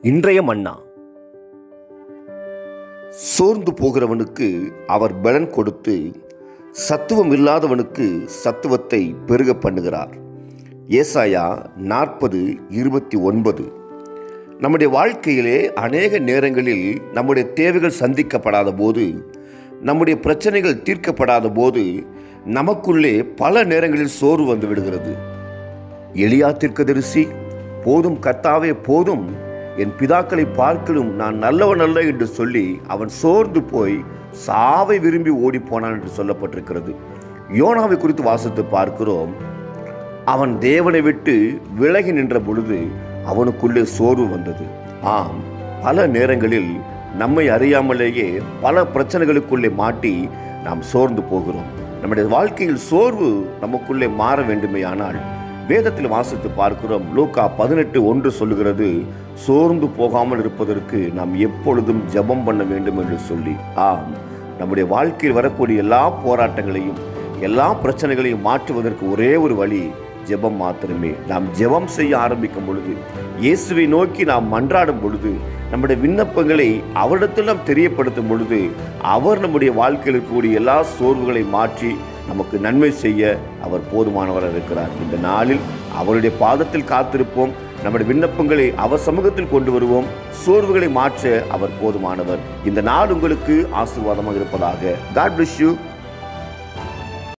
இன்றைய மன்னா சோர்ந்து போகிறவனுக்கு அவர் பலன் கொடுத்து சத்துவம் இல்லாதவனுக்கு சத்துவத்தை பெருக பண்ணுகிறார் ஏசாயா நாற்பது இருபத்தி ஒன்பது நம்முடைய வாழ்க்கையிலே அநேக நேரங்களில் நம்முடைய தேவைகள் சந்திக்கப்படாத போது நம்முடைய பிரச்சனைகள் தீர்க்கப்படாத போது நமக்குள்ளே பல நேரங்களில் சோர்வு வந்து விடுகிறது எளியா தீர்க்கதரிசி போதும் கர்த்தாவே போதும் என் பிதாக்களை பார்க்கலும் நான் நல்லவன் அல்ல என்று சொல்லி அவன் சோர்ந்து போய் சாவை விரும்பி ஓடி போனான் என்று சொல்லப்பட்டிருக்கிறது யோனாவை குறித்து வாசித்து பார்க்கிறோம் அவன் தேவனை விட்டு விலகி நின்ற பொழுது அவனுக்குள்ளே சோர்வு வந்தது ஆம் பல நேரங்களில் நம்மை அறியாமலேயே பல பிரச்சனைகளுக்குள்ளே மாட்டி நாம் சோர்ந்து போகிறோம் நம்முடைய வாழ்க்கையில் சோர்வு நமக்குள்ளே மாற வேண்டுமேயானால் வேதத்தில் வாசித்து பார்க்கிறோம் லூக்கா பதினெட்டு ஒன்று சொல்லுகிறது சோர்ந்து போகாமல் இருப்பதற்கு நாம் எப்பொழுதும் ஜெபம் பண்ண வேண்டும் என்று சொல்லி ஆம் நம்முடைய வாழ்க்கையில் வரக்கூடிய எல்லா போராட்டங்களையும் எல்லா பிரச்சனைகளையும் மாற்றுவதற்கு ஒரே ஒரு வழி ஜெபம் மாத்திரமே நாம் ஜெபம் செய்ய ஆரம்பிக்கும் பொழுது இயேசுவை நோக்கி நாம் மன்றாடும் பொழுது நம்முடைய விண்ணப்பங்களை அவரிடத்தில் நாம் தெரியப்படுத்தும் பொழுது அவர் நம்முடைய வாழ்க்கையில் இருக்கக்கூடிய எல்லா சோர்வுகளை மாற்றி நமக்கு நன்மை செய்ய அவர் போதுமானவராக இருக்கிறார் இந்த நாளில் அவருடைய பாதத்தில் காத்திருப்போம் நம்முடைய விண்ணப்பங்களை அவர் சமூகத்தில் கொண்டு வருவோம் சோர்வுகளை மாற்ற அவர் போதுமானவர் இந்த நாள் உங்களுக்கு ஆசீர்வாதமாக இருப்பதாக காட் bless you